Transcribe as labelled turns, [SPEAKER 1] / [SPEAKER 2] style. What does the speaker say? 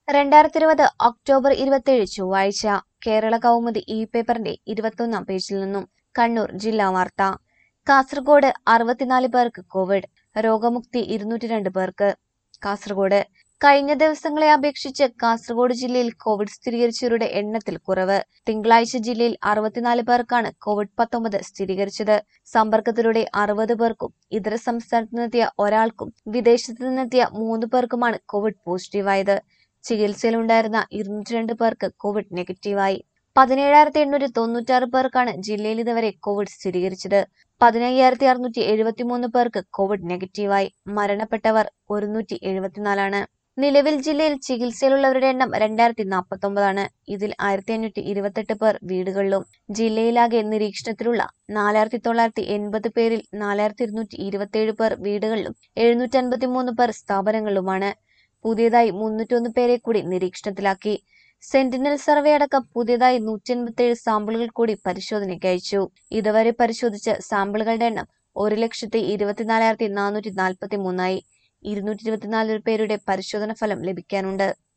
[SPEAKER 1] രണ്ടായിരത്തി ഇരുപത് ഒക്ടോബർ ഇരുപത്തിയേഴ് ചൊവ്വാഴ്ച കേരള കൗമുദി ഇ പേപ്പറിന്റെ ഇരുപത്തൊന്നാം പേജിൽ നിന്നും കണ്ണൂർ ജില്ലാ വാർത്ത കാസർഗോഡ് അറുപത്തിനാല് പേർക്ക് കോവിഡ് രോഗമുക്തി ഇരുന്നൂറ്റി രണ്ട് പേർക്ക് കാസർഗോഡ് കഴിഞ്ഞ ദിവസങ്ങളെ അപേക്ഷിച്ച് കാസർഗോഡ് ജില്ലയിൽ കോവിഡ് സ്ഥിരീകരിച്ചവരുടെ എണ്ണത്തിൽ കുറവ് തിങ്കളാഴ്ച ജില്ലയിൽ അറുപത്തിനാല് പേർക്കാണ് കോവിഡ് പത്തൊമ്പത് സ്ഥിരീകരിച്ചത് സമ്പർക്കത്തിലൂടെ അറുപത് പേർക്കും ഇതര സംസ്ഥാനത്തു നിന്നെത്തിയ ഒരാൾക്കും വിദേശത്തു നിന്നെത്തിയ മൂന്ന് പേർക്കുമാണ് കോവിഡ് പോസിറ്റീവായത് ചികിത്സയിലുണ്ടായിരുന്ന ഇരുന്നൂറ്റി രണ്ട് പേർക്ക് കോവിഡ് നെഗറ്റീവായി പതിനേഴായിരത്തി എണ്ണൂറ്റി തൊണ്ണൂറ്റാറ് പേർക്കാണ് ജില്ലയിൽ ഇതുവരെ കോവിഡ് സ്ഥിരീകരിച്ചത് പതിനയ്യായിരത്തി അറുന്നൂറ്റി എഴുപത്തിമൂന്ന് പേർക്ക് കോവിഡ് നെഗറ്റീവായി മരണപ്പെട്ടവർ ഒരുന്നൂറ്റി എഴുപത്തിനാലാണ് നിലവിൽ ജില്ലയിൽ ചികിത്സയിലുള്ളവരുടെ എണ്ണം രണ്ടായിരത്തി നാൽപ്പത്തി ഒമ്പതാണ് ഇതിൽ ആയിരത്തി അഞ്ഞൂറ്റി ഇരുപത്തെട്ട് പേർ വീടുകളിലും ജില്ലയിലാകെ നിരീക്ഷണത്തിലുള്ള നാലായിരത്തി തൊള്ളായിരത്തി എൺപത് പേരിൽ നാലായിരത്തി ഇരുന്നൂറ്റി ഇരുപത്തിയേഴ് പേർ വീടുകളിലും എഴുന്നൂറ്റി അൻപത്തി മൂന്ന് പേർ സ്ഥാപനങ്ങളിലുമാണ് പുതിയതായി മുന്നൂറ്റൊന്ന് പേരെ കൂടി നിരീക്ഷണത്തിലാക്കി സെന്റിനൽ സർവേ അടക്കം പുതിയതായി നൂറ്റി എൺപത്തിയേഴ് സാമ്പിളുകൾ കൂടി പരിശോധനയ്ക്ക് അയച്ചു ഇതുവരെ പരിശോധിച്ച സാമ്പിളുകളുടെ എണ്ണം ഒരു ലക്ഷത്തി ഇരുപത്തിനാലായിരത്തി നാനൂറ്റി നാൽപ്പത്തി മൂന്നായി ഇരുന്നൂറ്റി ഇരുപത്തിനാല് പേരുടെ പരിശോധന ഫലം ലഭിക്കാനുണ്ട്